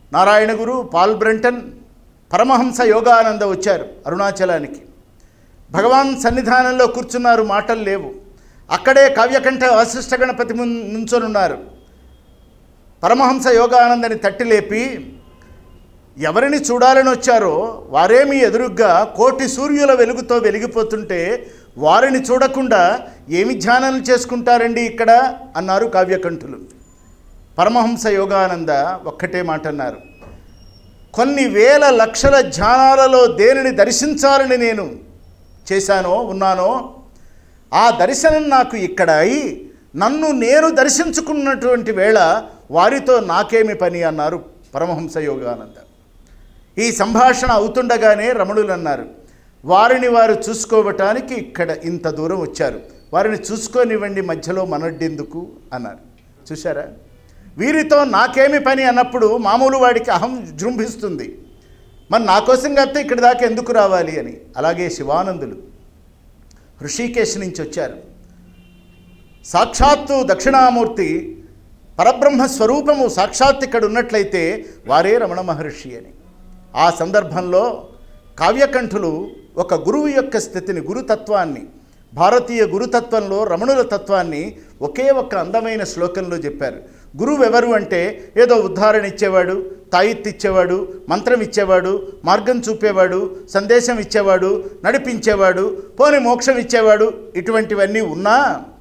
Narayana Guru Paul Brunton Paramahansa Yogananda వచ్చారు అరుణాచలానికి భగవాన్ సన్నిధానంలో కూర్చున్నారు మాటలు లేవు అక్కడే కావ్యకంఠ వాసిష్ఠ గణపతి మున్ నుంచొనున్నారు పరమహంస యోగానందని తట్టి లేపి ఎవరిని చూడాలని వచ్చారో వారే మీ ఎదురుగ్గా కోటి సూర్యుల వెలుగుతో వెలిగిపోతుంటే వారిని చూడకుండా ఏమి ధ్యానం చేసుకుంటారండి ఇక్కడ అన్నారు కావ్యకంఠులు పరమహంస యోగానంద ఒక్కటే మాట అన్నారు కొన్ని వేల లక్షల ధ్యానాలలో దేనిని దర్శించాలని నేను చేశానో ఉన్నానో ఆ దర్శనం నాకు ఇక్కడ అయి నన్ను నేను దర్శించుకున్నటువంటి వేళ వారితో నాకేమి పని అన్నారు పరమహంస యోగానంద ఈ సంభాషణ అవుతుండగానే రమణులు అన్నారు వారిని వారు చూసుకోవటానికి ఇక్కడ ఇంత దూరం వచ్చారు వారిని చూసుకోనివ్వండి మధ్యలో మనడ్డెందుకు అన్నారు చూసారా వీరితో నాకేమి పని అన్నప్పుడు మామూలు వాడికి అహం జృంభిస్తుంది మరి నా కోసం కాకపోతే ఇక్కడి దాకా ఎందుకు రావాలి అని అలాగే శివానందులు హృషికేశ్ నుంచి వచ్చారు సాక్షాత్తు దక్షిణామూర్తి పరబ్రహ్మ స్వరూపము సాక్షాత్ ఇక్కడ ఉన్నట్లయితే వారే రమణ మహర్షి అని ఆ సందర్భంలో కావ్యకంఠులు ఒక గురువు యొక్క స్థితిని గురుతత్వాన్ని భారతీయ గురుతత్వంలో రమణుల తత్వాన్ని ఒకే ఒక్క అందమైన శ్లోకంలో చెప్పారు గురువు ఎవరు అంటే ఏదో ఉద్ధారణ ఇచ్చేవాడు తాయిత్తు ఇచ్చేవాడు మంత్రం ఇచ్చేవాడు మార్గం చూపేవాడు సందేశం ఇచ్చేవాడు నడిపించేవాడు పోని మోక్షం ఇచ్చేవాడు ఇటువంటివన్నీ ఉన్నా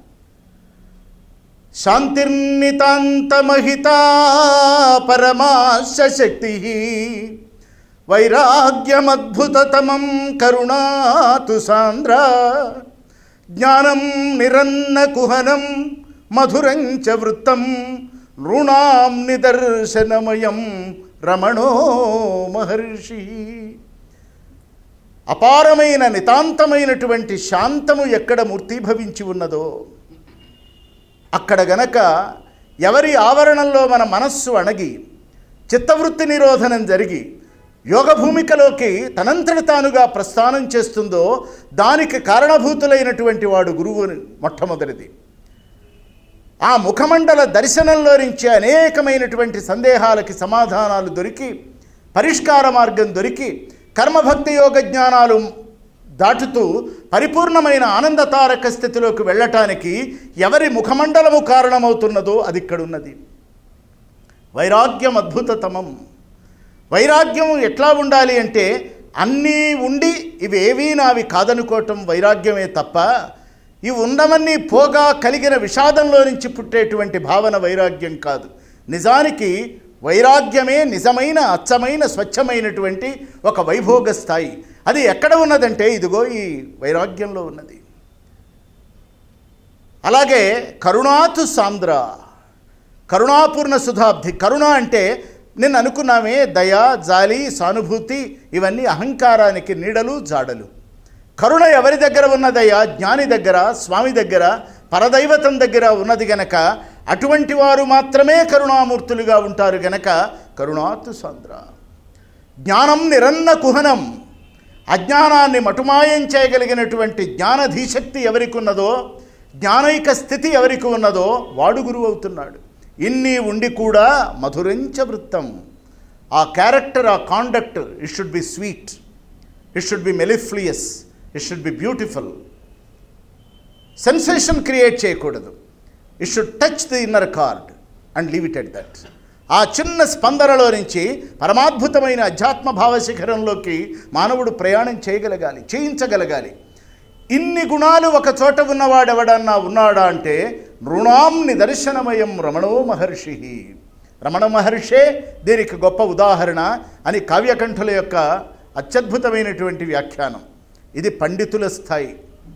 శాంతిర్నితాంతమహితా పరమాశ శక్తి వైరాగ్యమద్భుతతమం కరుణాతు సాంద్ర జ్ఞానం నిరన్న కుహనం మధురంచ వృత్తం నృణాం నిదర్శనమయం రమణో మహర్షి అపారమైన నితాంతమైనటువంటి శాంతము ఎక్కడ మూర్తీభవించి ఉన్నదో అక్కడ గనక ఎవరి ఆవరణంలో మన మనస్సు అణగి చిత్తవృత్తి నిరోధనం జరిగి యోగ భూమికలోకి తనంతట తానుగా ప్రస్థానం చేస్తుందో దానికి కారణభూతులైనటువంటి వాడు గురువు మొట్టమొదటిది ఆ ముఖమండల దర్శనంలో నుంచి అనేకమైనటువంటి సందేహాలకి సమాధానాలు దొరికి పరిష్కార మార్గం దొరికి కర్మభక్తి యోగ జ్ఞానాలు దాటుతూ పరిపూర్ణమైన ఆనందతారక స్థితిలోకి వెళ్ళటానికి ఎవరి ముఖమండలము కారణమవుతున్నదో అది ఇక్కడున్నది వైరాగ్యం అద్భుతతమం వైరాగ్యం ఎట్లా ఉండాలి అంటే అన్నీ ఉండి ఇవేవీ నావి కాదనుకోవటం వైరాగ్యమే తప్ప ఇవి ఉండమన్నీ పోగా కలిగిన విషాదంలో నుంచి పుట్టేటువంటి భావన వైరాగ్యం కాదు నిజానికి వైరాగ్యమే నిజమైన అచ్చమైన స్వచ్ఛమైనటువంటి ఒక వైభోగ స్థాయి అది ఎక్కడ ఉన్నదంటే ఇదిగో ఈ వైరాగ్యంలో ఉన్నది అలాగే కరుణాతు సాంద్ర కరుణాపూర్ణ సుధాబ్ది కరుణ అంటే నేను అనుకున్నామే దయ జాలి సానుభూతి ఇవన్నీ అహంకారానికి నీడలు జాడలు కరుణ ఎవరి దగ్గర ఉన్నదయ్యా జ్ఞాని దగ్గర స్వామి దగ్గర పరదైవతం దగ్గర ఉన్నది గనక అటువంటి వారు మాత్రమే కరుణామూర్తులుగా ఉంటారు గనక కరుణాతు సాంద్ర జ్ఞానం నిరన్న కుహనం అజ్ఞానాన్ని మటుమాయం చేయగలిగినటువంటి జ్ఞానధీశక్తి ఎవరికి ఉన్నదో జ్ఞానైక స్థితి ఎవరికి ఉన్నదో వాడు గురువు అవుతున్నాడు ఇన్ని ఉండి కూడా మధురంచ వృత్తం ఆ క్యారెక్టర్ ఆ conduct it should be sweet it should be mellifluous it should be beautiful sensation create చేయకూడదు it should touch the inner chord and leave it at that ఆ చిన్న స్పందనలో నుంచి పరమాద్భుతమైన అధ్యాత్మ భావ శిఖరంలోకి మానవుడు ప్రయాణం చేయగలగాలి చేయించగలగాలి ఇన్ని గుణాలు ఒక చోట ఉన్నవాడెవడన్నా ఉన్నాడా అంటే నృణాం నిదర్శనమయం రమణో మహర్షి రమణ మహర్షే దీనికి గొప్ప ఉదాహరణ అని కావ్యకంఠుల యొక్క అత్యద్భుతమైనటువంటి వ్యాఖ్యానం ఇది పండితుల స్థాయి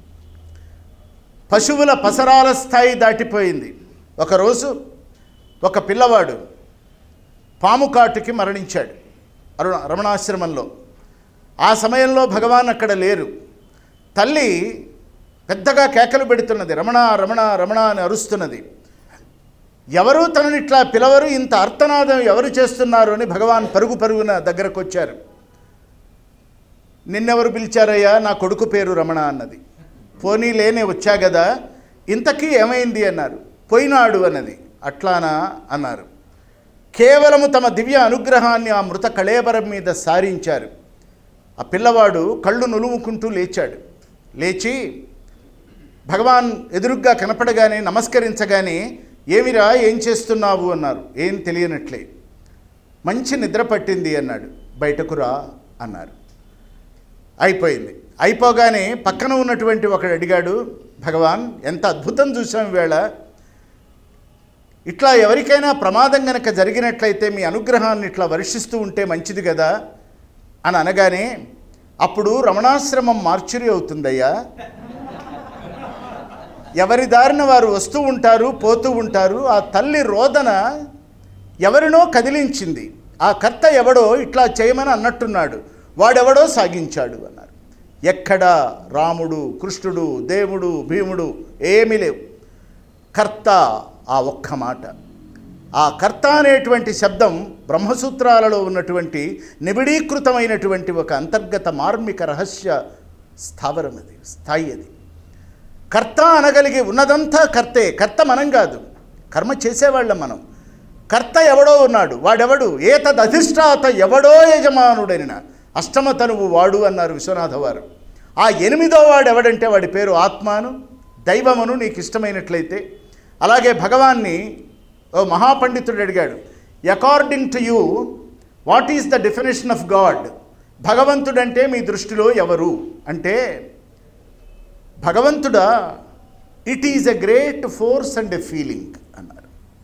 పశువుల పసరాల స్థాయి దాటిపోయింది ఒకరోజు ఒక పిల్లవాడు పాము కాటుకి మరణించాడు అరుణ రమణాశ్రమంలో ఆ సమయంలో భగవాన్ అక్కడ లేరు తల్లి పెద్దగా కేకలు పెడుతున్నది రమణ రమణ రమణ అని అరుస్తున్నది ఎవరు తనని ఇట్లా పిలవరు ఇంత అర్థనాదం ఎవరు చేస్తున్నారు అని భగవాన్ పరుగు పరుగున దగ్గరకు వచ్చారు నిన్నెవరు పిలిచారయ్యా నా కొడుకు పేరు రమణ అన్నది పోనీ లేనే వచ్చా కదా ఇంతకీ ఏమైంది అన్నారు పోయినాడు అన్నది అట్లానా అన్నారు కేవలము తమ దివ్య అనుగ్రహాన్ని ఆ మృత కళేబరం మీద సారించారు ఆ పిల్లవాడు కళ్ళు నులుముకుంటూ లేచాడు లేచి భగవాన్ ఎదురుగ్గా కనపడగానే నమస్కరించగానే ఏమిరా ఏం చేస్తున్నావు అన్నారు ఏం తెలియనట్లే మంచి నిద్ర పట్టింది అన్నాడు బయటకు రా అన్నారు అయిపోయింది అయిపోగానే పక్కన ఉన్నటువంటి ఒకడు అడిగాడు భగవాన్ ఎంత అద్భుతం చూసాం వేళ ఇట్లా ఎవరికైనా ప్రమాదం గనక జరిగినట్లయితే మీ అనుగ్రహాన్ని ఇట్లా వర్షిస్తూ ఉంటే మంచిది కదా అని అనగానే అప్పుడు రమణాశ్రమం మార్చురి అవుతుందయ్యా ఎవరి దారిన వారు వస్తూ ఉంటారు పోతూ ఉంటారు ఆ తల్లి రోదన ఎవరినో కదిలించింది ఆ కర్త ఎవడో ఇట్లా చేయమని అన్నట్టున్నాడు వాడెవడో సాగించాడు అన్నారు ఎక్కడా రాముడు కృష్ణుడు దేవుడు భీముడు ఏమీ లేవు కర్త ఆ ఒక్క మాట ఆ కర్త అనేటువంటి శబ్దం బ్రహ్మసూత్రాలలో ఉన్నటువంటి నిబిడీకృతమైనటువంటి ఒక అంతర్గత మార్మిక రహస్య స్థావరం అది స్థాయి అది కర్త అనగలిగి ఉన్నదంతా కర్తే కర్త మనం కాదు కర్మ చేసేవాళ్ళం మనం కర్త ఎవడో ఉన్నాడు వాడెవడు ఏతద్ అధిష్టాత ఎవడో యజమానుడైన అష్టమ తనువు వాడు అన్నారు విశ్వనాథ వారు ఆ ఎనిమిదో వాడు ఎవడంటే వాడి పేరు ఆత్మాను దైవమును నీకు ఇష్టమైనట్లయితే అలాగే భగవాన్ని ఓ మహాపండితుడు అడిగాడు according to you what is the definition of god భగవంతుడంటే మీ దృష్టిలో ఎవరు అంటే భగవంతుడా it is a great force and a feeling అన్నారు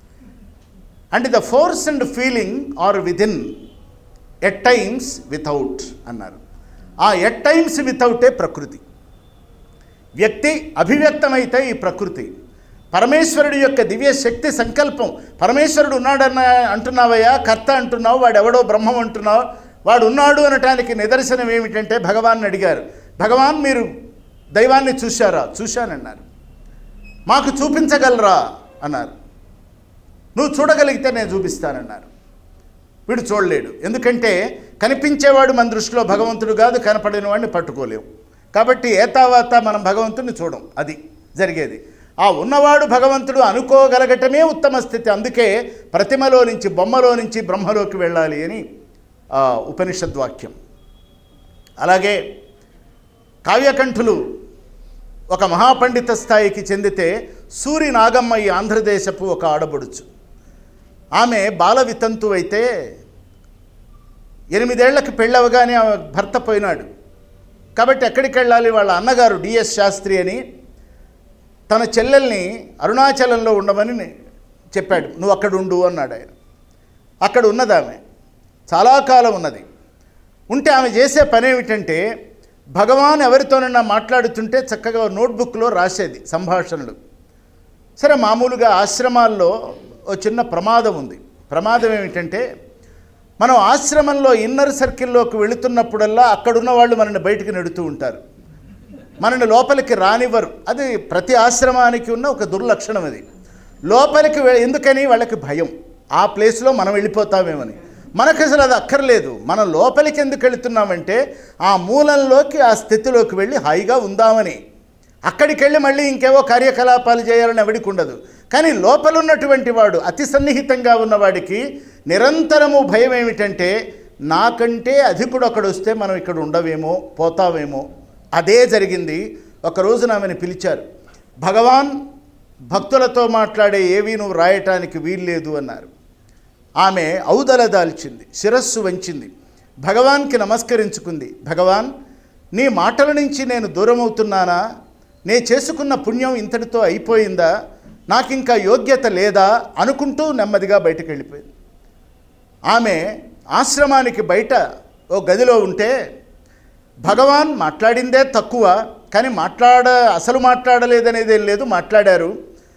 and the force and feeling are within at times without అన్నారు ఆ ఎట్ టైమ్స్ వితౌటే ప్రకృతి వ్యక్తి అభివ్యక్తమైతే ఈ ప్రకృతి పరమేశ్వరుడి యొక్క దివ్య శక్తి సంకల్పం పరమేశ్వరుడు ఉన్నాడన్న అంటున్నావయ్యా కర్త అంటున్నావు వాడు ఎవడో బ్రహ్మం అంటున్నావు వాడు ఉన్నాడు అనటానికి నిదర్శనం ఏమిటంటే భగవాన్ అడిగారు భగవాన్ మీరు దైవాన్ని చూశారా చూశానన్నారు మాకు చూపించగలరా అన్నారు నువ్వు చూడగలిగితే నేను చూపిస్తానన్నారు వీడు చూడలేడు ఎందుకంటే కనిపించేవాడు మన దృష్టిలో భగవంతుడు కాదు కనపడిన వాడిని పట్టుకోలేవు కాబట్టి ఏతావాత మనం భగవంతుడిని చూడం అది జరిగేది ఆ ఉన్నవాడు భగవంతుడు అనుకోగలగటమే ఉత్తమ స్థితి అందుకే ప్రతిమలో నుంచి బొమ్మలో నుంచి బ్రహ్మలోకి వెళ్ళాలి అని ఆ, ఉపనిషద్వాక్యం అలాగే కావ్యకంఠులు ఒక మహాపండిత స్థాయికి చెందితే సూరి నాగమ్మ ఈ ఆంధ్రదేశపు ఒక ఆడబడుచు ఆమె బాల వితంతు అయితే ఎనిమిదేళ్లకి పెళ్ళవగానే ఆమె భర్త పోయినాడు కాబట్టి ఎక్కడికి వెళ్ళాలి వాళ్ళ అన్నగారు డిఎస్ శాస్త్రి అని తన చెల్లెల్ని అరుణాచలంలో ఉండమని చెప్పాడు నువ్వు అక్కడ ఉండు అన్నాడు ఆయన అక్కడ ఉన్నది ఆమె చాలా కాలం ఉన్నది ఉంటే ఆమె చేసే పని ఏమిటంటే భగవాన్ ఎవరితోనైనా మాట్లాడుతుంటే చక్కగా నోట్బుక్లో రాసేది సంభాషణలు సరే మామూలుగా ఆశ్రమాల్లో ఓ చిన్న ప్రమాదం ఉంది ప్రమాదం ఏమిటంటే మనం ఆశ్రమంలో ఇన్నర్ సర్కిల్లోకి వెళుతున్నప్పుడల్లా అక్కడున్న వాళ్ళు మనల్ని బయటికి నెడుతూ ఉంటారు మనని లోపలికి రానివ్వరు అది ప్రతి ఆశ్రమానికి ఉన్న ఒక దుర్లక్షణం అది లోపలికి వె- ఎందుకని వాళ్ళకి భయం ఆ ప్లేస్లో మనం వెళ్ళిపోతామేమని మనకు అసలు అది అక్కర్లేదు మనం లోపలికి ఎందుకు వెళుతున్నామంటే ఆ మూలంలోకి ఆ స్థితిలోకి వెళ్ళి హాయిగా ఉందామని అక్కడికి వెళ్ళి మళ్ళీ ఇంకేవో కార్యకలాపాలు చేయాలని ఎవడికి ఉండదు కానీ లోపల ఉన్నటువంటి వాడు అతి సన్నిహితంగా ఉన్నవాడికి నిరంతరము భయం ఏమిటంటే నాకంటే అధికుడు ఒకడు వస్తే మనం ఇక్కడ ఉండవేమో పోతావేమో అదే జరిగింది ఒక రోజున ఆమెను పిలిచారు భగవాన్ భక్తులతో మాట్లాడే ఏవీ నువ్వు రాయటానికి వీల్లేదు అన్నారు ఆమె ఔదల దాల్చింది శిరస్సు వంచింది భగవాన్కి నమస్కరించుకుంది భగవాన్ నీ మాటల నుంచి నేను దూరం అవుతున్నానా నే చేసుకున్న పుణ్యం ఇంతటితో అయిపోయిందా నాకింకా యోగ్యత లేదా అనుకుంటూ నెమ్మదిగా బయటకు వెళ్ళిపోయింది ఆమె ఆశ్రమానికి బయట ఓ గదిలో ఉంటే భగవాన్ మాట్లాడిందే తక్కువ కానీ మాట్లాడ అసలు మాట్లాడలేదనేది ఏం లేదు మాట్లాడారు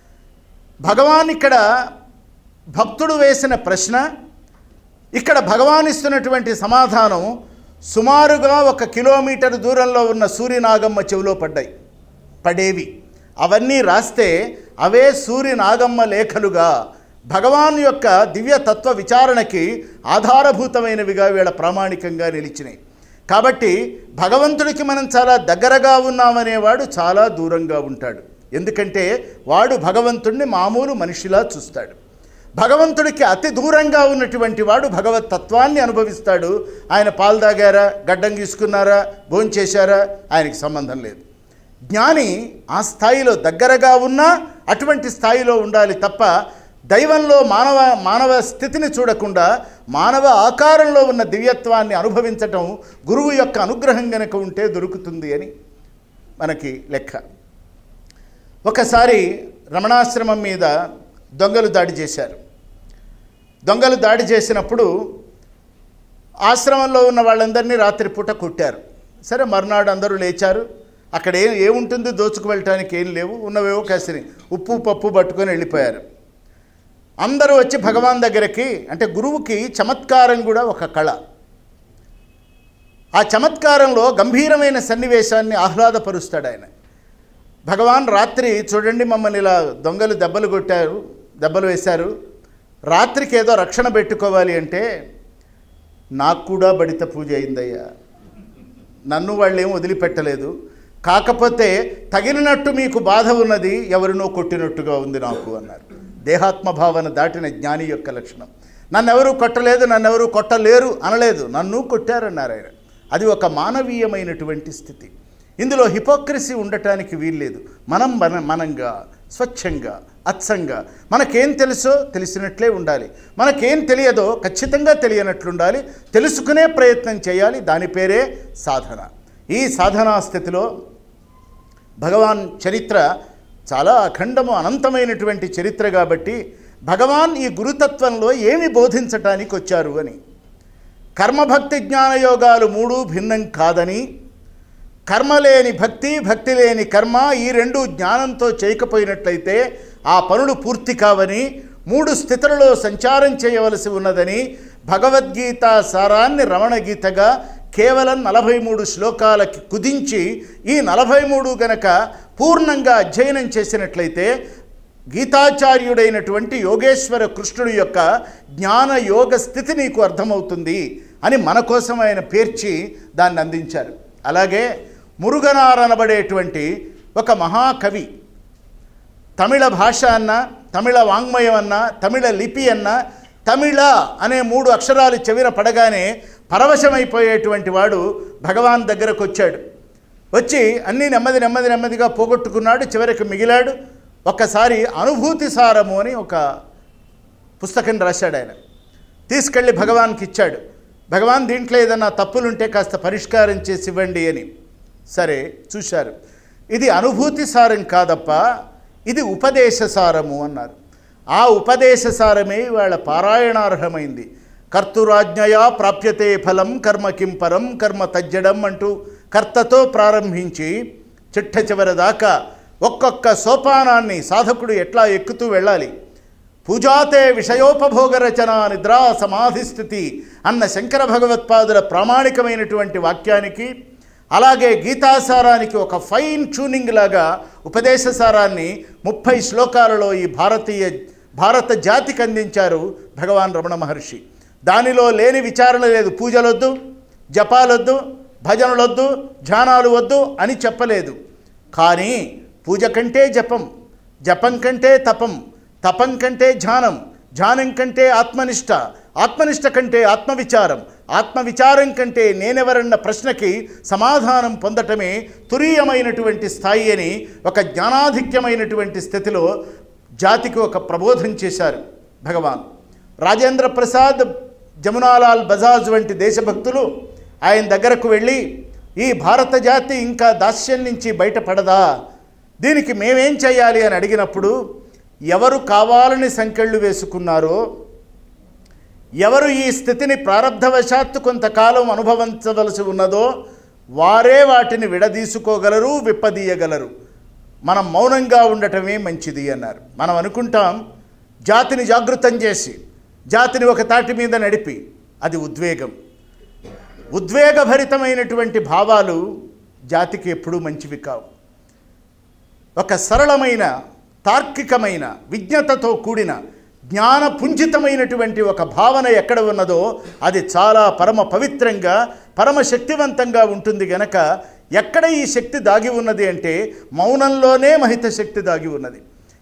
భగవాన్ ఇక్కడ భక్తుడు వేసిన ప్రశ్న ఇక్కడ భగవాన్ ఇస్తున్నటువంటి సమాధానం సుమారుగా ఒక కిలోమీటర్ దూరంలో ఉన్న సూర్యనాగమ్మ చెవిలో పడ్డాయి పడేవి అవన్నీ రాస్తే అవే సూర్యనాగమ్మ లేఖలుగా భగవాన్ యొక్క దివ్య తత్వ విచారణకి ఆధారభూతమైనవిగా వీళ్ళ ప్రామాణికంగా నిలిచినాయి కాబట్టి భగవంతుడికి మనం చాలా దగ్గరగా ఉన్నామనేవాడు చాలా దూరంగా ఉంటాడు ఎందుకంటే వాడు భగవంతుణ్ణి మామూలు మనిషిలా చూస్తాడు భగవంతుడికి అతి దూరంగా ఉన్నటువంటి వాడు భగవత్ తత్వాన్ని అనుభవిస్తాడు ఆయన పాలు తాగారా గడ్డం గీసుకున్నారా భోంచేశారా ఆయనకి సంబంధం లేదు జ్ఞాని ఆ స్థాయిలో దగ్గరగా ఉన్నా అటువంటి స్థాయిలో ఉండాలి తప్ప దైవంలో మానవ మానవ స్థితిని చూడకుండా మానవ ఆకారంలో ఉన్న దివ్యత్వాన్ని అనుభవించటం గురువు యొక్క అనుగ్రహం గనక ఉంటే దొరుకుతుంది అని మనకి లెక్క ఒకసారి రమణాశ్రమం మీద దొంగలు దాడి చేశారు దొంగలు దాడి చేసినప్పుడు ఆశ్రమంలో ఉన్న వాళ్ళందరినీ రాత్రిపూట కొట్టారు సరే మర్నాడు అందరూ లేచారు అక్కడ ఏం ఏముంటుంది దోచుకు వెళ్ళటానికి ఏం లేవు ఉన్నవేవో కసిరి ఉప్పు పప్పు పట్టుకొని వెళ్ళిపోయారు అందరూ వచ్చి భగవాన్ దగ్గరికి అంటే గురువుకి చమత్కారం కూడా ఒక కళ ఆ చమత్కారంలో గంభీరమైన సన్నివేశాన్ని ఆహ్లాదపరుస్తాడు ఆయన భగవాన్ రాత్రి చూడండి మమ్మల్ని ఇలా దొంగలు దెబ్బలు కొట్టారు దెబ్బలు వేశారు రాత్రికి ఏదో రక్షణ పెట్టుకోవాలి అంటే నాకు కూడా బడిత పూజ అయిందయ్యా నన్ను వాళ్ళు ఏం వదిలిపెట్టలేదు కాకపోతే తగిలినట్టు మీకు బాధ ఉన్నది ఎవరినో కొట్టినట్టుగా ఉంది నాకు అన్నారు దేహాత్మ భావన దాటిన జ్ఞాని యొక్క లక్షణం నన్నెవరూ కొట్టలేదు నన్నెవరూ కొట్టలేరు అనలేదు నన్ను కొట్టారన్నారు ఆయన అది ఒక మానవీయమైనటువంటి స్థితి ఇందులో హిపోక్రసీ ఉండటానికి వీల్లేదు మనం మన మనంగా స్వచ్ఛంగా అచ్చంగా మనకేం తెలుసో తెలిసినట్లే ఉండాలి మనకేం తెలియదో ఖచ్చితంగా తెలియనట్లుండాలి తెలుసుకునే ప్రయత్నం చేయాలి దాని పేరే సాధన ఈ సాధనా స్థితిలో భగవాన్ చరిత్ర చాలా అఖండము అనంతమైనటువంటి చరిత్ర కాబట్టి భగవాన్ ఈ గురుతత్వంలో ఏమి బోధించటానికి వచ్చారు అని కర్మభక్తి జ్ఞానయోగాలు మూడు భిన్నం కాదని కర్మ లేని భక్తి భక్తి లేని కర్మ ఈ రెండు జ్ఞానంతో చేయకపోయినట్లయితే ఆ పనులు పూర్తి కావని మూడు స్థితులలో సంచారం చేయవలసి ఉన్నదని భగవద్గీత సారాన్ని రమణ గీతగా కేవలం నలభై మూడు శ్లోకాలకి కుదించి ఈ నలభై మూడు గనక పూర్ణంగా అధ్యయనం చేసినట్లయితే గీతాచార్యుడైనటువంటి యోగేశ్వర కృష్ణుడి యొక్క జ్ఞాన యోగ స్థితి నీకు అర్థమవుతుంది అని మన కోసం ఆయన పేర్చి దాన్ని అందించారు అలాగే మురుగనార్ అనబడేటువంటి ఒక మహాకవి తమిళ భాష అన్న తమిళ వాంగ్మయం అన్న తమిళ లిపి అన్న తమిళ అనే మూడు అక్షరాలు చెవిన పడగానే పరవశమైపోయేటువంటి వాడు భగవాన్ దగ్గరకు వచ్చాడు వచ్చి అన్నీ నెమ్మది నెమ్మది నెమ్మదిగా పోగొట్టుకున్నాడు చివరికి మిగిలాడు ఒక్కసారి అనుభూతి సారము అని ఒక పుస్తకం రాశాడు ఆయన తీసుకెళ్ళి భగవాన్కి ఇచ్చాడు భగవాన్ దీంట్లో ఏదన్నా తప్పులుంటే కాస్త పరిష్కారం చేసి ఇవ్వండి అని సరే చూశారు ఇది అనుభూతి సారం కాదప్ప ఇది ఉపదేశ సారము అన్నారు ఆ ఉపదేశ సారమే వాళ్ళ పారాయణార్హమైంది కర్తురాజ్ఞయా ప్రాప్యతే ఫలం కర్మ కిం పరం కర్మ తజ్జడం అంటూ కర్తతో ప్రారంభించి చిట్ట చివరి దాకా ఒక్కొక్క సోపానాన్ని సాధకుడు ఎట్లా ఎక్కుతూ వెళ్ళాలి పూజాతే విషయోపభోగ రచన నిద్రా సమాధి స్థితి అన్న శంకర భగవత్పాదుల ప్రామాణికమైనటువంటి వాక్యానికి అలాగే గీతాసారానికి ఒక ఫైన్ ట్యూనింగ్ లాగా ఉపదేశ సారాన్ని ముప్పై శ్లోకాలలో ఈ భారతీయ భారత జాతికి అందించారు భగవాన్ రమణ మహర్షి దానిలో లేని విచారణ లేదు పూజలొద్దు జపాలొద్దు భజనలొద్దు ధ్యానాలు వద్దు అని చెప్పలేదు కానీ పూజ కంటే జపం జపం కంటే తపం తపం కంటే ధ్యానం ధ్యానం కంటే ఆత్మనిష్ట ఆత్మనిష్ట కంటే ఆత్మవిచారం ఆత్మవిచారం కంటే నేనెవరన్న ప్రశ్నకి సమాధానం పొందటమే తురీయమైనటువంటి స్థాయి అని ఒక జ్ఞానాధిక్యమైనటువంటి స్థితిలో జాతికి ఒక ప్రబోధం చేశారు భగవాన్ రాజేంద్ర ప్రసాద్ జమునాలాల్ బజాజ్ వంటి దేశభక్తులు ఆయన దగ్గరకు వెళ్ళి ఈ భారత జాతి ఇంకా దాస్యం నుంచి బయటపడదా దీనికి మేమేం చేయాలి అని అడిగినప్పుడు ఎవరు కావాలని సంకెళ్ళు వేసుకున్నారో ఎవరు ఈ స్థితిని ప్రారంధవశాత్తు కొంతకాలం అనుభవించవలసి ఉన్నదో వారే వాటిని విడదీసుకోగలరు విప్పదీయగలరు మనం మౌనంగా ఉండటమే మంచిది అన్నారు మనం అనుకుంటాం జాతిని జాగృతం చేసి జాతిని ఒక తాటి మీద నడిపి అది ఉద్వేగం ఉద్వేగభరితమైనటువంటి భావాలు జాతికి ఎప్పుడూ మంచివి కావు ఒక సరళమైన తార్కికమైన విజ్ఞతతో కూడిన జ్ఞానపుంజితమైనటువంటి ఒక భావన ఎక్కడ ఉన్నదో అది చాలా పరమ పవిత్రంగా పరమ శక్తివంతంగా ఉంటుంది గనక ఎక్కడ ఈ శక్తి దాగి ఉన్నది అంటే మౌనంలోనే మహిత శక్తి దాగి ఉన్నది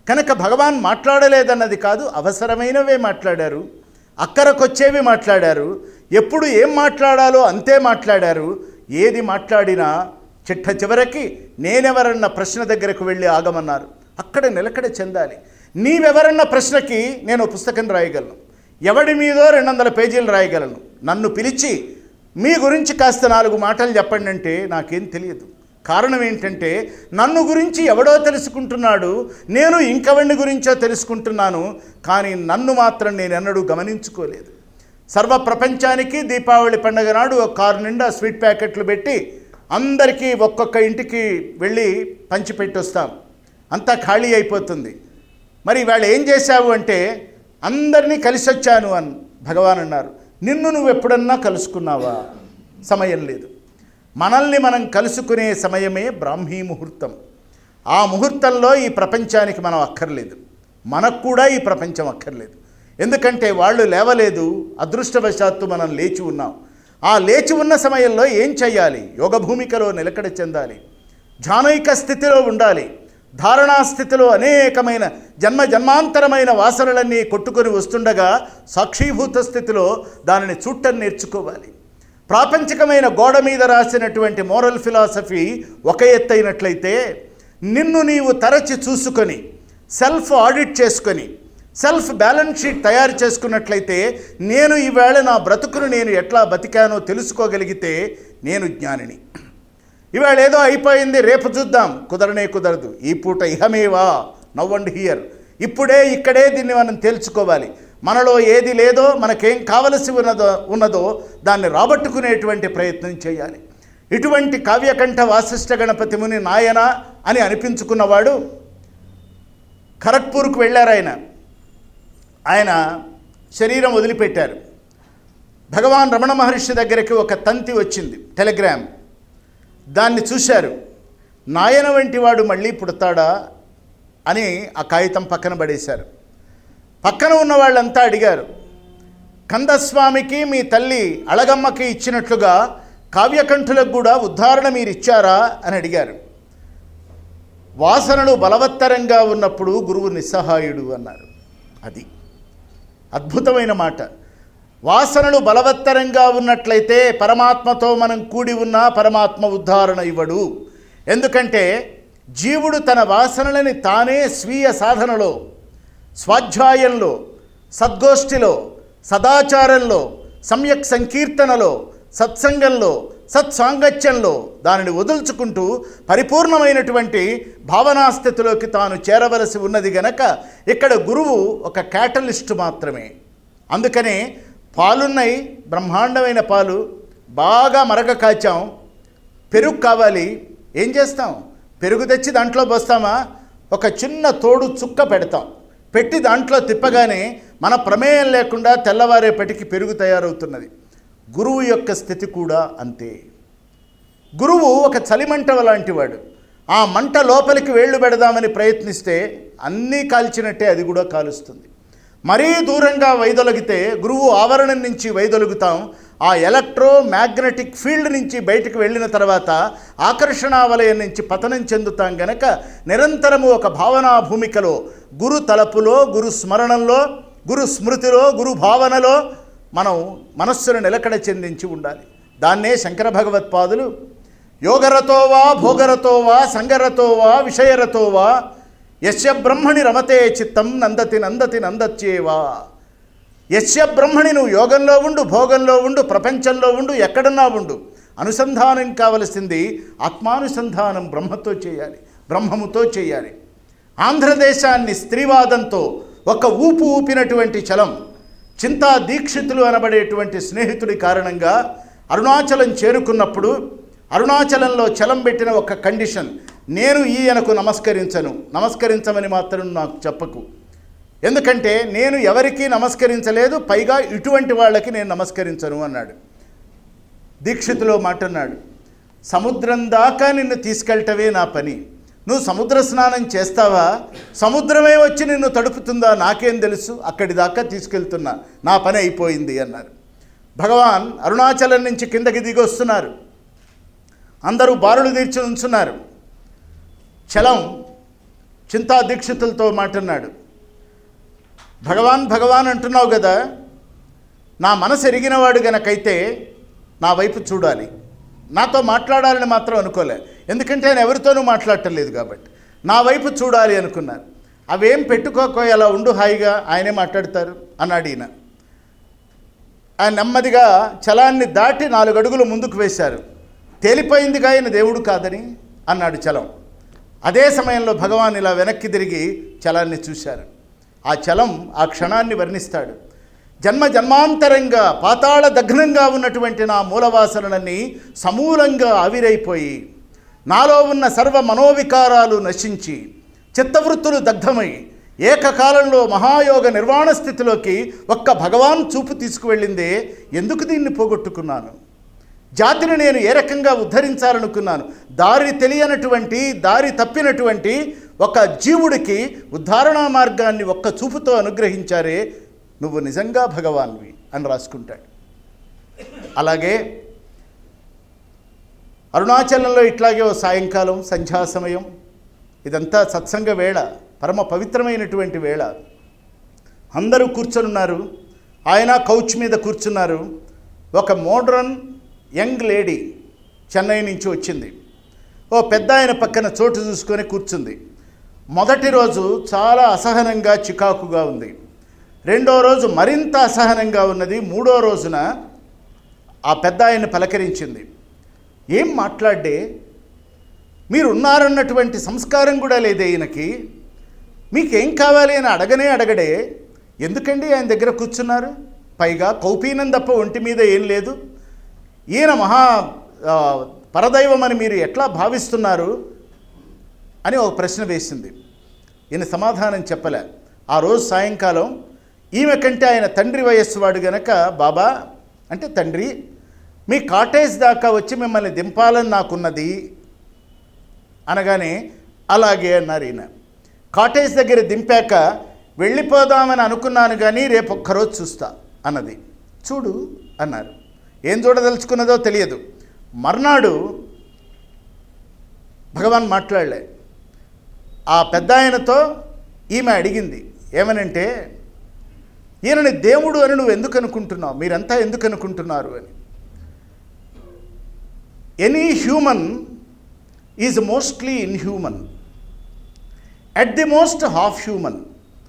కనుక భగవాన్ మాట్లాడలేదన్నది కాదు అవసరమైనవే మాట్లాడారు అక్కరకొచ్చేవి మాట్లాడారు ఎప్పుడు ఏం మాట్లాడాలో అంతే మాట్లాడారు ఏది మాట్లాడినా చిట్ట చివరికి నేనెవరన్న ప్రశ్న దగ్గరకు వెళ్ళి ఆగమన్నారు అక్కడ నిలకడ చెందాలి నీవెవరన్న ప్రశ్నకి నేను ఓ పుస్తకం రాయగలను ఎవడి మీదో రెండు వందల పేజీలు రాయగలను నన్ను పిలిచి మీ గురించి కాస్త నాలుగు మాటలు చెప్పండి అంటే నాకేం తెలియదు కారణం ఏంటంటే నన్ను గురించి ఎవడో తెలుసుకుంటున్నాడు నేను ఇంకెవరిని గురించో తెలుసుకుంటున్నాను కానీ నన్ను మాత్రం నేను ఎన్నడూ గమనించుకోలేదు సర్వ ప్రపంచానికి దీపావళి పండుగ నాడు ఒక కారు నిండా స్వీట్ ప్యాకెట్లు పెట్టి అందరికీ ఒక్కొక్క ఇంటికి వెళ్ళి పంచిపెట్టి వస్తాం అంతా ఖాళీ అయిపోతుంది మరి వాళ్ళు ఏం చేశావు అంటే అందరినీ కలిసి వచ్చాను అని భగవాన్ అన్నారు నిన్ను నువ్వు ఎప్పుడన్నా కలుసుకున్నావా సమయం లేదు మనల్ని మనం కలుసుకునే సమయమే బ్రాహ్మీ ముహూర్తం ఆ ముహూర్తంలో ఈ ప్రపంచానికి మనం అక్కర్లేదు మనకు కూడా ఈ ప్రపంచం అక్కర్లేదు ఎందుకంటే వాళ్ళు లేవలేదు అదృష్టవశాత్తు మనం లేచి ఉన్నాం ఆ లేచి ఉన్న సమయంలో ఏం చేయాలి యోగ భూమికలో నిలకడ చెందాలి ధ్యానైక స్థితిలో ఉండాలి ధారణా స్థితిలో అనేకమైన జన్మ జన్మాంతరమైన వాసనలన్నీ కొట్టుకొని వస్తుండగా సాక్షీభూత స్థితిలో దానిని చూడటం నేర్చుకోవాలి ప్రాపంచికమైన గోడ మీద రాసినటువంటి మోరల్ ఫిలాసఫీ ఒక ఎత్తైనట్లయితే నిన్ను నీవు తరచి చూసుకొని సెల్ఫ్ ఆడిట్ చేసుకొని సెల్ఫ్ బ్యాలెన్స్ షీట్ తయారు చేసుకున్నట్లయితే నేను ఈవేళ నా బ్రతుకును నేను ఎట్లా బతికానో తెలుసుకోగలిగితే నేను జ్ఞానిని ఇవాళ ఏదో అయిపోయింది రేపు చూద్దాం కుదరనే కుదరదు ఈ పూట ఇహమేవా నవ్ అండ్ హియర్ ఇప్పుడే ఇక్కడే దీన్ని మనం తేల్చుకోవాలి మనలో ఏది లేదో మనకేం కావలసి ఉన్నదో ఉన్నదో దాన్ని రాబట్టుకునేటువంటి ప్రయత్నం చేయాలి ఇటువంటి కావ్యకంఠ వాసిష్ఠ గణపతి ముని నాయన అని అనిపించుకున్నవాడు ఖరగ్పూర్కు వెళ్ళారు ఆయన ఆయన శరీరం వదిలిపెట్టారు భగవాన్ రమణ మహర్షి దగ్గరికి ఒక తంతి వచ్చింది టెలిగ్రామ్ దాన్ని చూశారు నాయన వంటి వాడు మళ్ళీ పుడతాడా అని ఆ కాగితం పక్కన పడేశారు పక్కన ఉన్న వాళ్ళంతా అడిగారు కందస్వామికి మీ తల్లి అళగమ్మకి ఇచ్చినట్లుగా కావ్యకంఠులకు కూడా ఉద్ధారణ మీరు ఇచ్చారా అని అడిగారు వాసనలు బలవత్తరంగా ఉన్నప్పుడు గురువు నిస్సహాయుడు అన్నారు అది అద్భుతమైన మాట వాసనలు బలవత్తరంగా ఉన్నట్లయితే పరమాత్మతో మనం కూడి ఉన్నా పరమాత్మ ఉద్ధారణ ఇవ్వడు ఎందుకంటే జీవుడు తన వాసనలని తానే స్వీయ సాధనలో స్వాధ్యాయంలో సద్గోష్ఠిలో సదాచారంలో సమ్యక్ సంకీర్తనలో సత్సంగంలో సత్సాంగత్యంలో దానిని వదుల్చుకుంటూ పరిపూర్ణమైనటువంటి భావనాస్థితిలోకి తాను చేరవలసి ఉన్నది గనక ఇక్కడ గురువు ఒక క్యాటలిస్ట్ మాత్రమే అందుకనే పాలున్నాయి బ్రహ్మాండమైన పాలు బాగా మరగ కాచాం పెరుగు కావాలి ఏం చేస్తాం పెరుగు తెచ్చి దాంట్లో పోస్తామా ఒక చిన్న తోడు చుక్క పెడతాం పెట్టి దాంట్లో తిప్పగానే మన ప్రమేయం లేకుండా తెల్లవారేపటికి పెరుగు తయారవుతున్నది గురువు యొక్క స్థితి కూడా అంతే గురువు ఒక చలిమంట లాంటివాడు ఆ మంట లోపలికి వేళ్ళు పెడదామని ప్రయత్నిస్తే అన్నీ కాల్చినట్టే అది కూడా కాలుస్తుంది మరీ దూరంగా వైదొలగితే గురువు ఆవరణం నుంచి వైదొలుగుతాం ఆ ఎలక్ట్రో మ్యాగ్నెటిక్ ఫీల్డ్ నుంచి బయటకు వెళ్ళిన తర్వాత ఆకర్షణా వలయం నుంచి పతనం చెందుతాం గనక నిరంతరము ఒక భావనా భూమికలో గురు తలపులో గురు స్మరణంలో గురు స్మృతిలో గురు భావనలో మనం మనస్సును నిలకడ చెందించి ఉండాలి దాన్నే శంకర భగవత్పాదులు యోగరతో వా భోగరతో వా సంగరతో వా విషయరతో వా యస్య బ్రహ్మణి రమతే చిత్తం నందతి నందతి నందత్యేవా యస్య బ్రహ్మణి నువ్వు యోగంలో ఉండు భోగంలో ఉండు ప్రపంచంలో ఉండు ఎక్కడన్నా ఉండు అనుసంధానం కావలసింది ఆత్మానుసంధానం బ్రహ్మతో చేయాలి బ్రహ్మముతో చేయాలి ఆంధ్రదేశాన్ని స్త్రీవాదంతో ఒక ఊపు ఊపినటువంటి చలం చింతా దీక్షితులు అనబడేటువంటి స్నేహితుడి కారణంగా అరుణాచలం చేరుకున్నప్పుడు అరుణాచలంలో చలం పెట్టిన ఒక కండిషన్ నేను ఈయనకు నమస్కరించను నమస్కరించమని మాత్రం నాకు చెప్పకు ఎందుకంటే నేను ఎవరికీ నమస్కరించలేదు పైగా ఇటువంటి వాళ్ళకి నేను నమస్కరించను అన్నాడు దీక్షితులో మాట అన్నాడు సముద్రం దాకా నిన్ను తీసుకెళ్ళటమే నా పని నువ్వు సముద్ర స్నానం చేస్తావా సముద్రమే వచ్చి నిన్ను తడుపుతుందా నాకేం తెలుసు అక్కడి దాకా తీసుకెళ్తున్నా నా పని అయిపోయింది అన్నారు భగవాన్ అరుణాచలం నుంచి కిందకి దిగి వస్తున్నారు అందరూ బారులు తీర్చి ఉంచున్నారు చలం చింతా దీక్షితులతో మాట్లాడినాడు భగవాన్ భగవాన్ అంటున్నావు కదా నా మనసు ఎరిగినవాడు గనకైతే నా వైపు చూడాలి నాతో మాట్లాడాలని మాత్రం అనుకోలే ఎందుకంటే ఆయన ఎవరితోనూ మాట్లాడటం లేదు కాబట్టి నా వైపు చూడాలి అనుకున్నారు అవేం పెట్టుకోకో అలా ఉండు హాయిగా ఆయనే మాట్లాడతారు అన్నాడు ఈయన ఆయన నెమ్మదిగా చలాన్ని దాటి నాలుగు అడుగులు ముందుకు వేశారు తేలిపోయిందిగా ఆయన దేవుడు కాదని అన్నాడు చలం అదే సమయంలో భగవాన్ ఇలా వెనక్కి తిరిగి చలాన్ని చూశారు ఆ చలం ఆ క్షణాన్ని వర్ణిస్తాడు జన్మ జన్మాంతరంగా పాతాళ దగ్నంగా ఉన్నటువంటి నా మూలవాసనలన్నీ సమూలంగా ఆవిరైపోయి నాలో ఉన్న సర్వ మనోవికారాలు నశించి చిత్తవృత్తులు దగ్ధమై ఏకకాలంలో మహాయోగ నిర్వాణ స్థితిలోకి ఒక్క భగవాన్ చూపు తీసుకువెళ్ళిందే ఎందుకు దీన్ని పోగొట్టుకున్నాను జాతిని నేను ఏ రకంగా ఉద్ధరించాలనుకున్నాను దారి తెలియనటువంటి దారి తప్పినటువంటి ఒక జీవుడికి ఉద్ధారణ మార్గాన్ని ఒక్క చూపుతో అనుగ్రహించారే నువ్వు నిజంగా భగవాన్వి అని రాసుకుంటాడు అలాగే అరుణాచలంలో ఇట్లాగే ఓ సాయంకాలం సంధ్యా సమయం ఇదంతా సత్సంగ వేళ పరమ పవిత్రమైనటువంటి వేళ అందరూ కూర్చొనున్నారు ఆయన కౌచ్ మీద కూర్చున్నారు ఒక మోడ్రన్ యంగ్ లేడీ చెన్నై నుంచి వచ్చింది ఓ పెద్ద ఆయన పక్కన చోటు చూసుకొని కూర్చుంది మొదటి రోజు చాలా అసహనంగా చికాకుగా ఉంది రెండో రోజు మరింత అసహనంగా ఉన్నది మూడో రోజున ఆ పెద్ద ఆయన పలకరించింది ఏం మాట్లాడే మీరు ఉన్నారన్నటువంటి సంస్కారం కూడా లేదే ఈయనకి మీకేం కావాలి అని అడగనే అడగడే ఎందుకండి ఆయన దగ్గర కూర్చున్నారు పైగా కౌపీనం తప్ప ఒంటి మీద ఏం లేదు ఈయన మహా ఆ, పరదైవం అని మీరు ఎట్లా భావిస్తున్నారు అని ఒక ప్రశ్న వేసింది ఈయన సమాధానం చెప్పలే ఆ రోజు సాయంకాలం ఈమె కంటే ఆయన తండ్రి వయస్సు వాడు గనక బాబా అంటే తండ్రి మీ కాటేజ్ దాకా వచ్చి మిమ్మల్ని దింపాలని నాకున్నది అనగానే అలాగే అన్నారు ఈయన కాటేజ్ దగ్గర దింపాక వెళ్ళిపోదామని అనుకున్నాను కానీ రేపు ఒక్కరోజు చూస్తా అన్నది చూడు అన్నారు ఏం చూడదలుచుకున్నదో తెలియదు మర్నాడు భగవాన్ మాట్లాడలే ఆ పెద్ద ఆయనతో ఈమె అడిగింది ఏమనంటే ఈయనని దేవుడు అని నువ్వు ఎందుకు అనుకుంటున్నావు మీరంతా ఎందుకు అనుకుంటున్నారు అని any human is mostly inhuman at the most half human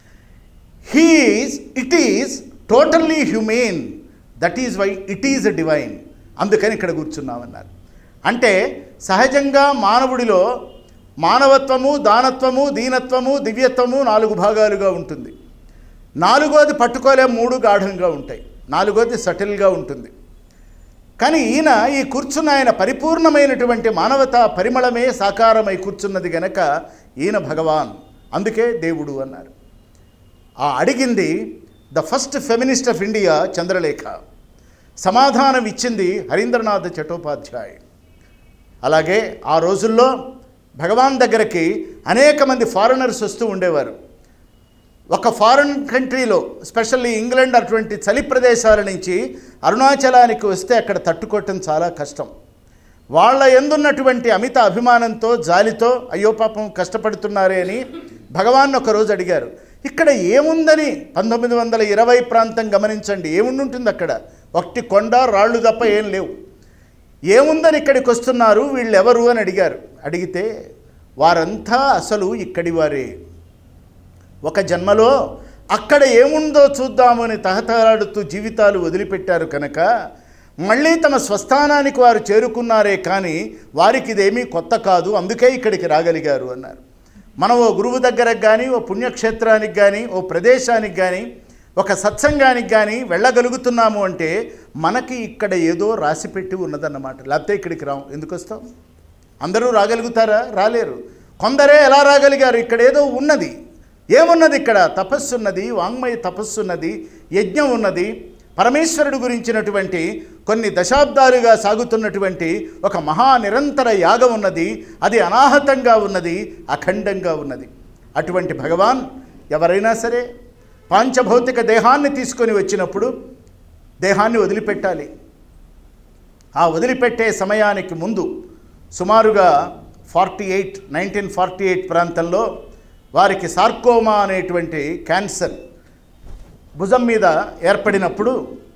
he is it is totally human that is why it is divine అందుకని ఇక్కడ కూర్చున్నామన్నారు అంటే సహజంగా మానవుడిలో మానవత్వము దానత్వము దీనత్వము దివ్యత్వము నాలుగు భాగాలుగా ఉంటుంది నాలుగోది పట్టుకోలే మూడు గాఢంగా ఉంటాయి నాలుగోది సటిల్గా ఉంటుంది కానీ ఈయన ఈ కూర్చున్న ఆయన పరిపూర్ణమైనటువంటి మానవతా పరిమళమే సాకారమై కూర్చున్నది గనక ఈయన భగవాన్ అందుకే దేవుడు అన్నారు ఆ అడిగింది the first feminist of India Chandralekha సమాధానం ఇచ్చింది హరీంద్రనాథ్ చటోపాధ్యాయ్ అలాగే ఆ రోజుల్లో భగవాన్ దగ్గరికి అనేక మంది ఫారినర్స్ వస్తూ ఉండేవారు ఒక ఫారిన్ కంట్రీలో స్పెషల్లీ ఇంగ్లాండ్ అటువంటి చలి ప్రదేశాల నుంచి అరుణాచలానికి వస్తే అక్కడ తట్టుకోవటం చాలా కష్టం వాళ్ళ ఎందున్నటువంటి అమిత అభిమానంతో జాలితో అయ్యో పాపం కష్టపడుతున్నారే అని భగవాన్ ఒకరోజు అడిగారు ఇక్కడ ఏముందని పంతొమ్మిది వందల ఇరవై ప్రాంతం గమనించండి ఏముండుంటుంది అక్కడ ఒకటి కొండ రాళ్ళు తప్ప ఏం లేవు ఏముందని ఇక్కడికి వస్తున్నారు వీళ్ళు ఎవరు అని అడిగారు అడిగితే వారంతా అసలు ఇక్కడి వారే ఒక జన్మలో అక్కడ ఏముందో చూద్దామని తహతలాడుతూ జీవితాలు వదిలిపెట్టారు కనుక మళ్ళీ తమ స్వస్థానానికి వారు చేరుకున్నారే కానీ వారికి ఇదేమీ కొత్త కాదు అందుకే ఇక్కడికి రాగలిగారు అన్నారు మనం ఓ గురువు దగ్గరకు కానీ ఓ పుణ్యక్షేత్రానికి కానీ ఓ ప్రదేశానికి కానీ ఒక సత్సంగానికి కానీ వెళ్ళగలుగుతున్నాము అంటే మనకి ఇక్కడ ఏదో రాసిపెట్టి ఉన్నదన్నమాట లేకపోతే ఇక్కడికి రాం ఎందుకు వస్తాం అందరూ రాగలుగుతారా రాలేరు కొందరే ఎలా రాగలిగారు ఇక్కడ ఏదో ఉన్నది ఏమున్నది ఇక్కడ తపస్సు ఉన్నది వాంగ్మయ తపస్సు ఉన్నది యజ్ఞం ఉన్నది పరమేశ్వరుడు గురించినటువంటి కొన్ని దశాబ్దాలుగా సాగుతున్నటువంటి ఒక మహా నిరంతర యాగం ఉన్నది అది అనాహతంగా ఉన్నది అఖండంగా ఉన్నది అటువంటి భగవాన్ ఎవరైనా సరే పాంచభౌతిక దేహాన్ని తీసుకొని వచ్చినప్పుడు దేహాన్ని వదిలిపెట్టాలి ఆ వదిలిపెట్టే సమయానికి ముందు సుమారుగా forty eight nineteen forty eight ప్రాంతంలో వారికి సార్కోమా అనేటువంటి క్యాన్సర్ భుజం మీద ఏర్పడినప్పుడు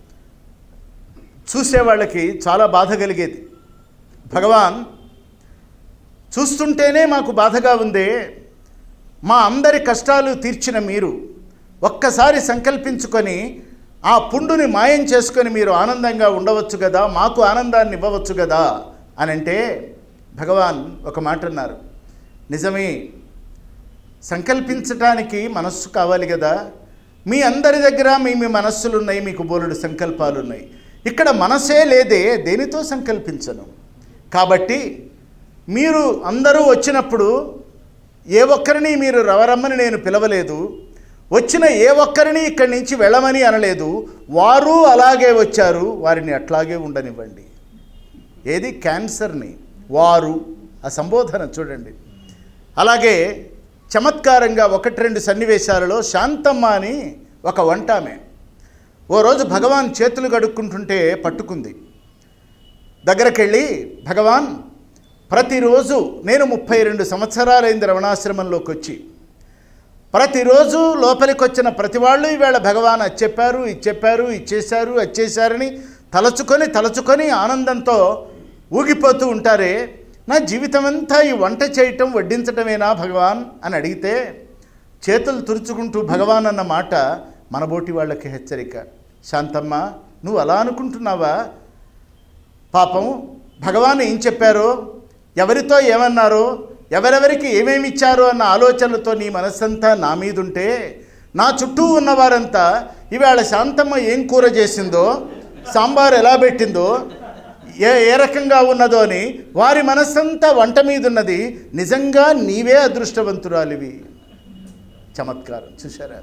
చూసేవాళ్ళకి చాలా బాధ కలిగేది భగవాన్ చూస్తుంటేనే మాకు బాధగా ఉందే మా అందరి కష్టాలు తీర్చిన మీరు ఒక్కసారి సంకల్పించుకొని ఆ పుండుని మాయం చేసుకొని మీరు ఆనందంగా ఉండవచ్చు కదా మాకు ఆనందాన్ని ఇవ్వవచ్చు కదా అని అంటే భగవాన్ ఒక మాట అన్నారు నిజమే సంకల్పించటానికి మనస్సు కావాలి కదా మీ అందరి దగ్గర మీ మీ మనస్సులు ఉన్నాయి మీకు బోలుడు సంకల్పాలు ఉన్నాయి ఇక్కడ మనసే లేదే దేనితో సంకల్పించను కాబట్టి మీరు అందరూ వచ్చినప్పుడు ఏ ఒక్కరిని మీరు రవరమ్మని నేను పిలవలేదు వచ్చిన ఏ ఒక్కరిని ఇక్కడి నుంచి వెళ్ళమని అనలేదు వారు అలాగే వచ్చారు వారిని అట్లాగే ఉండనివ్వండి ఏది క్యాన్సర్ని వారు ఆ సంబోధన చూడండి అలాగే చమత్కారంగా ఒకటి రెండు సన్నివేశాలలో శాంతమ్మ అని ఒక వంటామె ఓ రోజు భగవాన్ చేతులు కడుక్కుంటుంటే పట్టుకుంది దగ్గరకెళ్ళి భగవాన్ ప్రతిరోజు నేను ముప్పై రెండు సంవత్సరాలైంది రమణాశ్రమంలోకి వచ్చి ప్రతిరోజు లోపలికి వచ్చిన ప్రతి వాళ్ళు ఈవేళ భగవాన్ అది చెప్పారు ఇది చెప్పారు ఇది చేశారు అది చేశారని తలచుకొని తలచుకొని ఆనందంతో ఊగిపోతూ ఉంటారే నా జీవితం అంతా ఈ వంట చేయటం వడ్డించటమేనా భగవాన్ అని అడిగితే చేతులు తుడుచుకుంటూ భగవాన్ అన్న మాట మనబోటి వాళ్ళకి హెచ్చరిక శాంతమ్మ నువ్వు అలా అనుకుంటున్నావా పాపం భగవాన్ ఏం చెప్పారో ఎవరితో ఏమన్నారో ఎవరెవరికి ఏమేమి ఇచ్చారో అన్న ఆలోచనలతో నీ మనస్సంతా నా మీదుంటే నా చుట్టూ ఉన్నవారంతా ఇవాళ శాంతమ్మ ఏం కూర చేసిందో సాంబార్ ఎలా పెట్టిందో ఏ ఏ రకంగా ఉన్నదో అని వారి మనస్సంతా వంట మీద ఉన్నది నిజంగా నీవే అదృష్టవంతురాలివి చమత్కారం చూసారా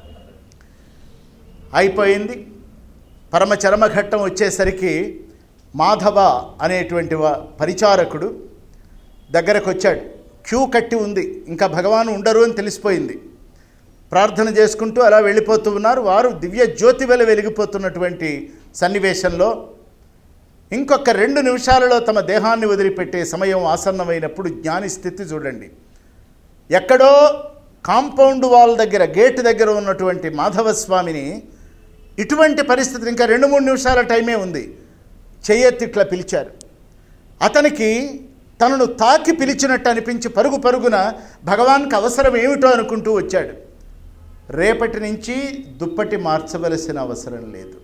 అయిపోయింది పరమచరమ ఘట్టం వచ్చేసరికి మాధవ అనేటువంటి వా- పరిచారకుడు దగ్గరకు వచ్చాడు క్యూ కట్టి ఉంది ఇంకా భగవాన్ ఉండరు అని తెలిసిపోయింది ప్రార్థన చేసుకుంటూ అలా వెళ్ళిపోతూ ఉన్నారు వారు దివ్య జ్యోతి వెల వెలిగిపోతున్నటువంటి సన్నివేశంలో ఇంకొక రెండు నిమిషాలలో తమ దేహాన్ని వదిలిపెట్టే సమయం ఆసన్నమైనప్పుడు జ్ఞాని స్థితి చూడండి ఎక్కడో కాంపౌండ్ వాల్ దగ్గర గేట్ దగ్గర ఉన్నటువంటి మాధవస్వామిని ఇటువంటి పరిస్థితి ఇంకా రెండు మూడు నిమిషాల టైమే ఉంది చెయ్యెత్తి ఇట్లా పిలిచారు అతనికి తనను తాకి పిలిచినట్టు అనిపించి పరుగు పరుగున భగవాన్కి అవసరం ఏమిటో అనుకుంటూ వచ్చాడు రేపటి నుంచి దుప్పటి మార్చవలసిన అవసరం లేదు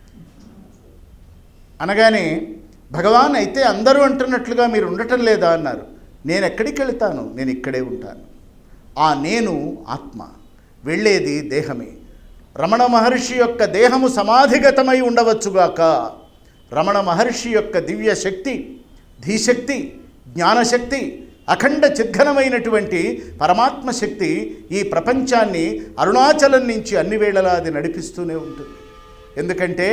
అనగానే భగవాన్ అయితే అందరూ అంటున్నట్లుగా మీరు ఉండటం లేదా అన్నారు నేను ఎక్కడికి వెళ్తాను నేను ఇక్కడే ఉంటాను ఆ నేను ఆత్మ వెళ్ళేది దేహమే రమణ మహర్షి యొక్క దేహము సమాధిగతమై ఉండవచ్చుగాక రమణ మహర్షి యొక్క దివ్య శక్తి ధీశక్తి జ్ఞానశక్తి అఖండ చిద్ఘనమైనటువంటి పరమాత్మ శక్తి ఈ ప్రపంచాన్ని అరుణాచలం నుంచి అన్ని వేళలా అది నడిపిస్తూనే ఉంటుంది ఎందుకంటే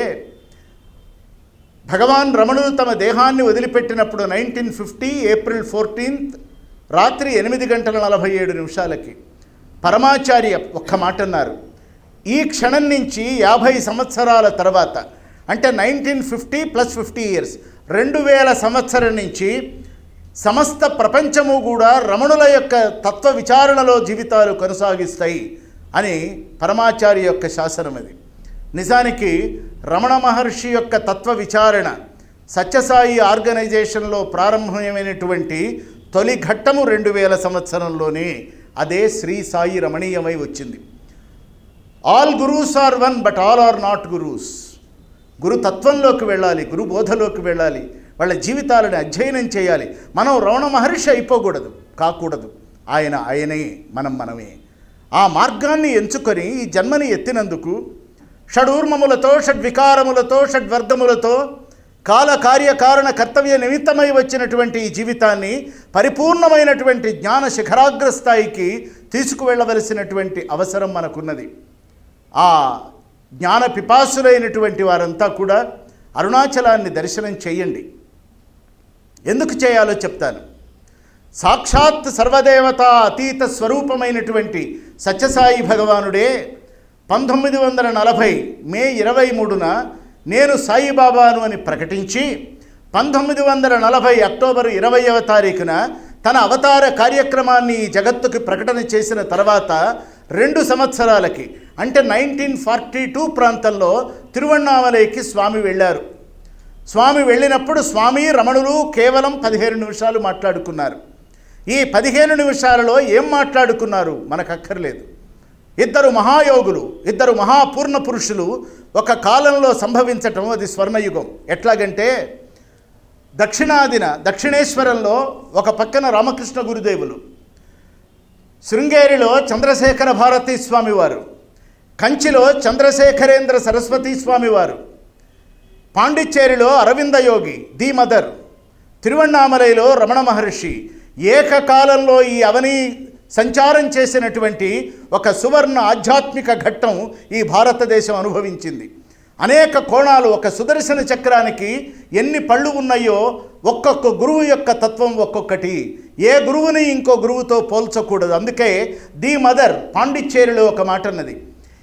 భగవాన్ రమణులు తమ దేహాన్ని వదిలిపెట్టినప్పుడు నైన్టీన్ ఫిఫ్టీ ఏప్రిల్ ఫోర్టీన్త్ రాత్రి ఎనిమిది గంటల నలభై ఏడు నిమిషాలకి పరమాచార్య ఒక్క మాట అన్నారు ఈ క్షణం నుంచి యాభై సంవత్సరాల తర్వాత అంటే nineteen fifty plus fifty years రెండు వేల సంవత్సరం నుంచి సమస్త ప్రపంచము కూడా రమణుల యొక్క తత్వ విచారణలో జీవితాలు కొనసాగిస్తాయి అని పరమాచార్య యొక్క శాసనం అది నిజానికి రమణ మహర్షి యొక్క తత్వ విచారణ సత్యసాయి ఆర్గనైజేషన్లో ప్రారంభమైనటువంటి తొలి ఘట్టము రెండు వేల సంవత్సరంలోనే అదే శ్రీ సాయి రమణీయమై వచ్చింది all gurus are one but all are not gurus గురు తత్వంలోకి వెళ్ళాలి గురు బోధలోకి వెళ్ళాలి వాళ్ళ జీవితాలను అధ్యయనం చేయాలి మనం రమణ మహర్షి అయిపోకూడదు కాకూడదు ఆయన ఆయనే మనం మనమే ఆ మార్గాన్ని ఎంచుకొని ఈ జన్మని ఎత్తినందుకు షడూర్మములతో షడ్వికారములతో షడ్వర్గములతో కాల కార్యకారణ కర్తవ్య నిమిత్తమై వచ్చినటువంటి ఈ జీవితాన్ని పరిపూర్ణమైనటువంటి జ్ఞాన శిఖరాగ్ర స్థాయికి తీసుకువెళ్ళవలసినటువంటి అవసరం మనకున్నది ఆ జ్ఞాన పిపాసులైనటువంటి వారంతా కూడా అరుణాచలాన్ని దర్శనం చేయండి ఎందుకు చేయాలో చెప్తాను సాక్షాత్ సర్వదేవత అతీత స్వరూపమైనటువంటి సత్యసాయి భగవానుడే పంతొమ్మిది వందల నలభై మే ఇరవై మూడున నేను సాయిబాబాను అని ప్రకటించి పంతొమ్మిది వందల నలభై అక్టోబర్ ఇరవైవ తారీఖున తన అవతార కార్యక్రమాన్ని ఈ జగత్తుకి ప్రకటన చేసిన తర్వాత రెండు సంవత్సరాలకి అంటే నైన్టీన్ ఫార్టీ టూ ప్రాంతంలో తిరువണ്ണామలైకి స్వామి వెళ్ళారు స్వామి వెళ్ళినప్పుడు స్వామి రమణులు కేవలం పదిహేను నిమిషాలు మాట్లాడుకున్నారు ఈ పదిహేను నిమిషాలలో ఏం మాట్లాడుకున్నారు మనకు అక్కర్లేదు ఇద్దరు మహాయోగులు ఇద్దరు మహాపూర్ణ పురుషులు ఒక కాలంలో సంభవించటం అది స్వర్ణయుగం ఎట్లాగంటే దక్షిణాదిన దక్షిణేశ్వరంలో ఒక పక్కన రామకృష్ణ గురుదేవులు శృంగేరిలో చంద్రశేఖర భారతీ స్వామివారు కంచిలో చంద్రశేఖరేంద్ర సరస్వతీ స్వామివారు పాండిచ్చేరిలో అరవింద యోగి ది మదర్ తిరువണ്ണామలైలో రమణ మహర్షి ఏకకాలంలో ఈ అవని సంచారం చేసినటువంటి ఒక సువర్ణ ఆధ్యాత్మిక ఘట్టం ఈ భారతదేశం అనుభవించింది అనేక కోణాలు ఒక సుదర్శన చక్రానికి ఎన్ని పళ్ళు ఉన్నాయో ఒక్కొక్క గురువు యొక్క తత్వం ఒక్కొక్కటి ఏ గురువుని ఇంకో గురువుతో పోల్చకూడదు అందుకే ది మదర్ పాండిచ్చేరిలో ఒక మాట అన్నది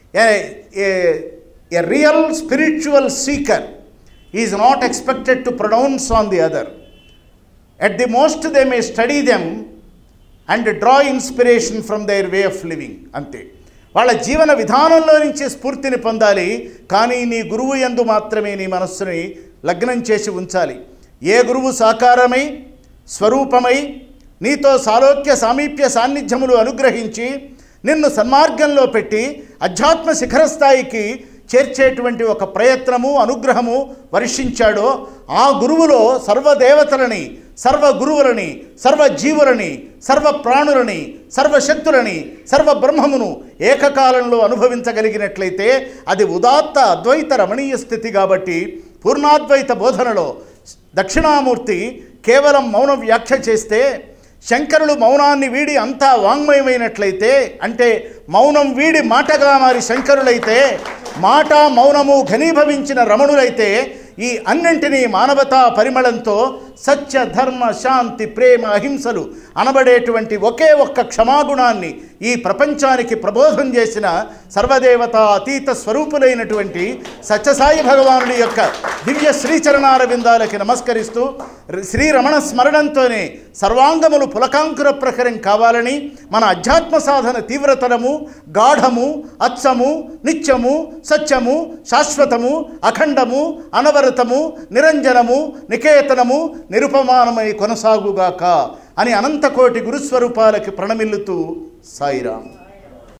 a real spiritual seeker is not expected to pronounce on the other at the most they may study them and draw inspiration from their way of living అంతే వాళ్ళ జీవన విధానంలో నుంచి స్ఫూర్తిని పొందాలి కానీ నీ గురువు యందు మాత్రమే నీ మనస్సుని లగ్నం చేసి ఉంచాలి ఏ గురువు సాకారమై స్వరూపమై నీతో సాలోక్య సామీప్య సాన్నిధ్యములు అనుగ్రహించి నిన్ను సన్మార్గంలో పెట్టి అధ్యాత్మ శిఖర స్థాయికి చేర్చేటువంటి ఒక ప్రయత్నము అనుగ్రహము వర్షించాడో ఆ గురువులో సర్వదేవతలని సర్వ గురువులని సర్వ జీవులని సర్వ ప్రాణులని సర్వశక్తులని సర్వ బ్రహ్మమును ఏకకాలంలో అనుభవించగలిగినట్లయితే అది ఉదాత్త అద్వైత రమణీయ స్థితి కాబట్టి పూర్ణాద్వైత బోధనలో దక్షిణామూర్తి కేవలం మౌన వ్యాఖ్య చేస్తే శంకరులు మౌనాన్ని వీడి అంతా వాంగ్మయమైనట్లయితే అంటే మౌనం వీడి మాటగా మారి శంకరులైతే మాట మౌనము ఘనీభవించిన రమణులైతే ఈ అన్నింటినీ మానవతా పరిమళంతో సత్య ధర్మ శాంతి ప్రేమ అహింసలు అనబడేటువంటి ఒకే ఒక్క క్షమాగుణాన్ని ఈ ప్రపంచానికి ప్రబోధం చేసిన సర్వదేవత అతీత స్వరూపులైనటువంటి సత్యసాయి భగవానుడి యొక్క దివ్య శ్రీచరణార విందాలకి నమస్కరిస్తూ శ్రీ రమణ స్మరణంతోనే సర్వాంగములు పులకాంకుర ప్రకరం కావాలని మన అధ్యాత్మ సాధన తీవ్రతరము గాఢము అచ్చము నిత్యము సత్యము శాశ్వతము అఖండము అనవరతము నిరంజనము నికేతనము నిరుపమానమై కొనసాగుగాక అని అనంతకోటి గురుస్వరూపాలకి ప్రణమిల్లుతూ సాయిరాం